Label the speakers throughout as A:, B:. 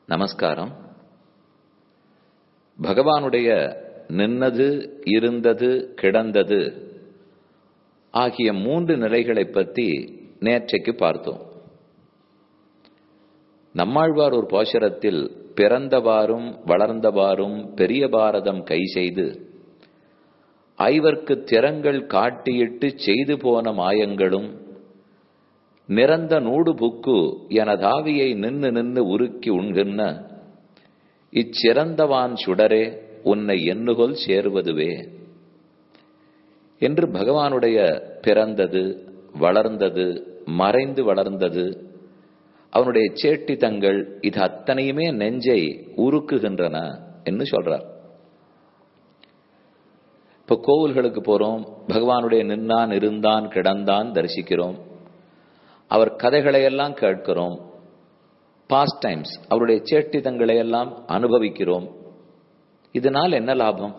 A: நமஸ்காரம் பகவானுடைய நின்னது இருந்தது கிடந்தது ஆகிய மூன்று நிலைகளை பற்றி நேற்றைக்கு பார்த்தோம் நம்மாழ்வார் ஒரு பாசுரத்தில் பிறந்தவாறும் வளர்ந்தவாறும் பெரிய பாரதம் கை செய்து ஐவர்க்கு திறங்கள் காட்டியிட்டு செய்து போன மாயங்களும் நிறந்த நூடு புக்கு எனதாவியை நின்னு நின்னு உருக்கி உண்கின்ற இச்சிறந்தவான் சுடரே உன்னை எண்ணுகொல் சேருவதுவே என்று பகவானுடைய பிறந்தது வளர்ந்தது மறைந்து வளர்ந்தது அவனுடைய சேட்டித்தங்கள் இது அத்தனையுமே நெஞ்சை உருக்குகின்றன என்று சொல்றார் இப்ப கோவில்களுக்கு போறோம் பகவானுடைய நின்னான் இருந்தான் கிடந்தான் தரிசிக்கிறோம் அவர் கதைகளை எல்லாம் கேட்கிறோம் பாஸ்ட் டைம்ஸ் அவருடைய சேட்டிதங்களை எல்லாம் அனுபவிக்கிறோம் இதனால் என்ன லாபம்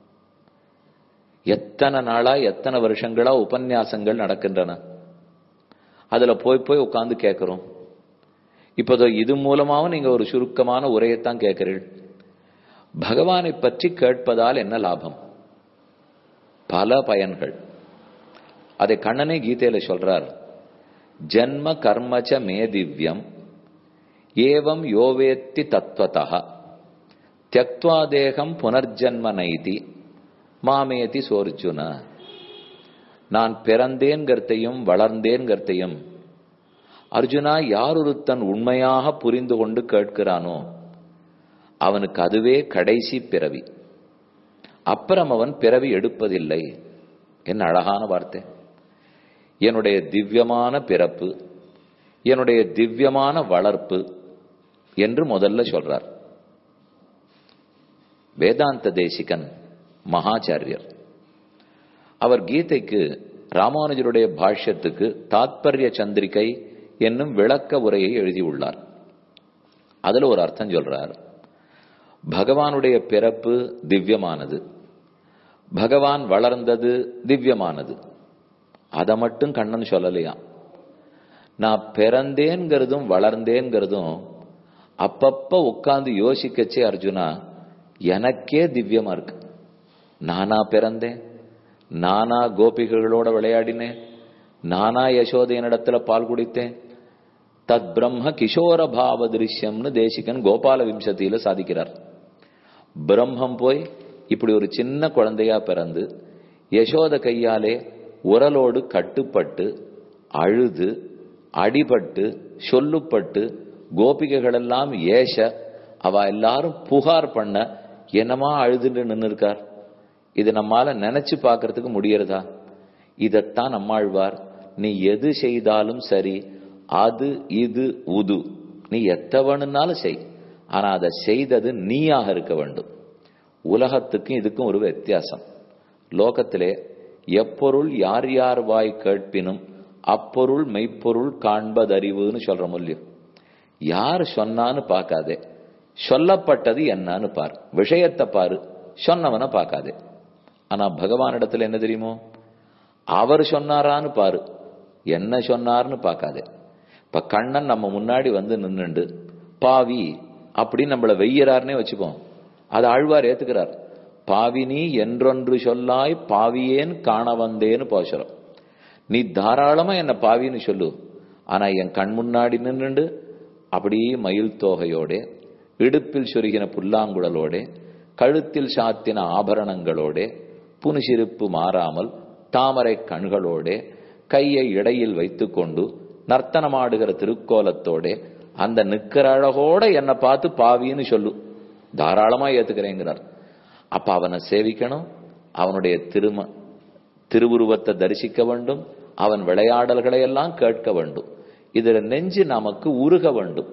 A: எத்தனை நாளா எத்தனை வருஷங்களா உபன்யாசங்கள் நடக்கின்றன அதுல போய் போய் உட்கார்ந்து கேட்கிறோம் இப்போதோ இது மூலமாவும் நீங்க ஒரு சுருக்கமான உரையைத்தான் கேட்கிறீர்கள் பகவானை பற்றி கேட்பதால் என்ன லாபம் பல பயன்கள் அதை கண்ணனே கீதையில சொல்றார் ஜன்ம கர்மச்ச மே திவ்யம் ஏவம் யோவேத்தி தத்வதா தியக்துவா தேகம் புனர்ஜன்ம நைதி மாமேதி சோர்ஜுன நான் பிறந்தேன்கிறதையும் வளர்ந்தேன்கிறதையும் அர்ஜுனா யார் ஒருத்தன் உண்மையாக புரிந்து கொண்டு கேட்கிறானோ அவனுக்கு அதுவே கடைசி பிறவி அப்புறம் அவன் பிறவி எடுப்பதில்லை என்ன அழகான வார்த்தை என்னுடைய திவ்யமான பிறப்பு என்னுடைய திவ்யமான வளர்ப்பு என்று முதல்ல சொல்றார் வேதாந்த தேசிகன் மகாச்சாரியர் அவர் கீதைக்கு ராமானுஜருடைய பாஷ்யத்துக்கு தாத்பரிய சந்திரிகை என்னும் விளக்க உரையை எழுதியுள்ளார் அதுல ஒரு அர்த்தம் சொல்றார் பகவானுடைய பிறப்பு திவ்யமானது பகவான் வளர்ந்தது திவ்யமானது அதை மட்டும் கண்ணன் சொல்லலையா நான் பிறந்தேங்கிறதும் வளர்ந்தேங்கிறதும் அப்பப்ப உட்கார்ந்து யோசிக்கச்சே அர்ஜுனா எனக்கே திவ்யமா இருக்கு நானா பிறந்தேன் நானா கோபிகளோட விளையாடினேன் நானா யசோதையனிடத்துல பால் குடித்தேன் தத் பிரம்ம கிஷோர பாவ திருஷ்யம்னு தேசிகன் கோபால விம்சத்தியில சாதிக்கிறார் பிரம்மம் போய் இப்படி ஒரு சின்ன குழந்தையா பிறந்து யசோத கையாலே உரலோடு கட்டுப்பட்டு அழுது அடிபட்டு சொல்லுப்பட்டு கோபிகைகள் எல்லாம் ஏச அவ எல்லாரும் புகார் பண்ண என்னமா அழுதுன்னு நின்று இருக்கார் இது நம்மால நினைச்சு பார்க்கறதுக்கு முடியறதா இதத்தான் நம்மாழ்வார் நீ எது செய்தாலும் சரி அது இது உது நீ எத்தவனுனாலும் செய் ஆனா அதை செய்தது நீயாக இருக்க வேண்டும் உலகத்துக்கும் இதுக்கும் ஒரு வித்தியாசம் லோகத்திலே எப்பொருள் யார் யார் வாய் கேட்பினும் அப்பொருள் மெய்ப்பொருள் காண்பதறிவுன்னு சொல்ற மூலியம் யார் சொன்னான்னு பார்க்காதே சொல்லப்பட்டது என்னன்னு பாரு விஷயத்தை பாரு சொன்னவனை பார்க்காதே ஆனா பகவானிடத்துல என்ன தெரியுமோ அவர் சொன்னாரான்னு பாரு என்ன சொன்னார்னு பார்க்காதே இப்ப கண்ணன் நம்ம முன்னாடி வந்து நின்னுண்டு பாவி அப்படின்னு நம்மள வெய்யறாருன்னே வச்சுப்போம் அதை ஆழ்வார் ஏத்துக்கிறார் பாவினி என்றொன்று சொல்லாய் பாவியேன் காண வந்தேன்னு போசுறோம் நீ தாராளமா என்ன பாவின்னு சொல்லு ஆனா என் கண் முன்னாடி நின்றுண்டு அப்படியே மயில் தோகையோட இடுப்பில் சுருகின புல்லாங்குழலோட கழுத்தில் சாத்தின ஆபரணங்களோட புனுசிருப்பு மாறாமல் தாமரை கண்களோட கையை இடையில் வைத்துக்கொண்டு நர்த்தனமாடுகிற திருக்கோலத்தோட அந்த நிக்கிற அழகோட என்னை பார்த்து பாவின்னு சொல்லு தாராளமா ஏத்துக்கிறேங்கிறார் அப்ப அவனை சேவிக்கணும் அவனுடைய திரும திருவுருவத்தை தரிசிக்க வேண்டும் அவன் விளையாடல்களை எல்லாம் கேட்க வேண்டும் இதுல நெஞ்சு நமக்கு உருக வேண்டும்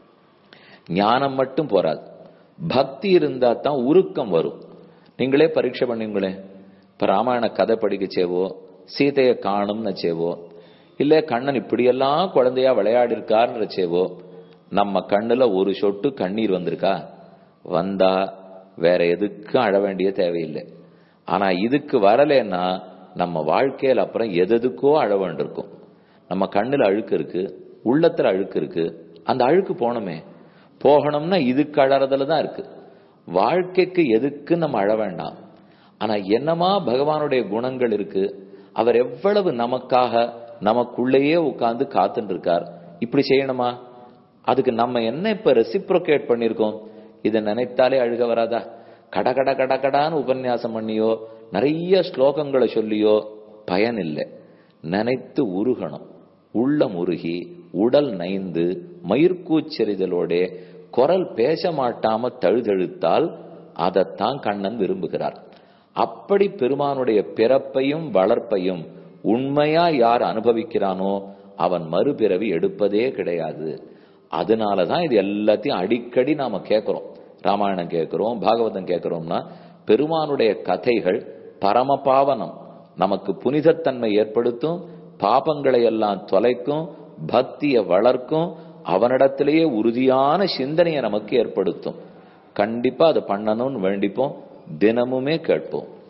A: ஞானம் மட்டும் போராது பக்தி இருந்தா தான் உருக்கம் வரும் நீங்களே பரீட்சை பண்ணீங்களே இப்ப ராமாயண கதை படிக்கச்சேவோ சீதையை காணும்னு சேவோ இல்ல கண்ணன் இப்படியெல்லாம் குழந்தையா விளையாடி இருக்காருன்றச்சேவோ நம்ம கண்ணுல ஒரு சொட்டு கண்ணீர் வந்திருக்கா வந்தா வேற எதுக்கும் அழ வேண்டிய தேவையில்லை ஆனா இதுக்கு வரலன்னா நம்ம வாழ்க்கையில அப்புறம் எதுக்கோ அழ வேண்டியிருக்கும் நம்ம கண்ணுல அழுக்கு இருக்கு உள்ளத்துல அழுக்கு இருக்கு அந்த அழுக்கு போனோமே போகணும்னா இதுக்கு அழறதுல தான் இருக்கு வாழ்க்கைக்கு எதுக்கு நம்ம அழ வேண்டாம் ஆனா என்னமா பகவானுடைய குணங்கள் இருக்கு அவர் எவ்வளவு நமக்காக நமக்குள்ளேயே உட்கார்ந்து காத்துட்டு இருக்கார் இப்படி செய்யணுமா அதுக்கு நம்ம என்ன இப்ப ரெசிப்ரோகேட் பண்ணிருக்கோம் இதை நினைத்தாலே அழுக வராதா கட கட கட கடான்னு உபன்யாசம் பண்ணியோ நிறைய ஸ்லோகங்களை சொல்லியோ பயன் இல்லை நினைத்து உருகணும் உள்ளம் உருகி உடல் நைந்து மயிர்கூச்செறிதலோட குரல் பேச மாட்டாம தழுதழுத்தால் அதைத்தான் கண்ணன் விரும்புகிறார் அப்படி பெருமானுடைய பிறப்பையும் வளர்ப்பையும் உண்மையா யார் அனுபவிக்கிறானோ அவன் மறுபிறவி எடுப்பதே கிடையாது அதனாலதான் இது எல்லாத்தையும் அடிக்கடி நாம கேட்கிறோம் ராமாயணம் கேட்கிறோம் பாகவதம் கேட்கிறோம்னா பெருமானுடைய கதைகள் பரமபாவனம் நமக்கு புனிதத்தன்மை ஏற்படுத்தும் பாபங்களை எல்லாம் தொலைக்கும் பக்தியை வளர்க்கும் அவனிடத்திலேயே உறுதியான சிந்தனையை நமக்கு ஏற்படுத்தும் கண்டிப்பா அதை பண்ணணும்னு வேண்டிப்போம் தினமுமே கேட்போம்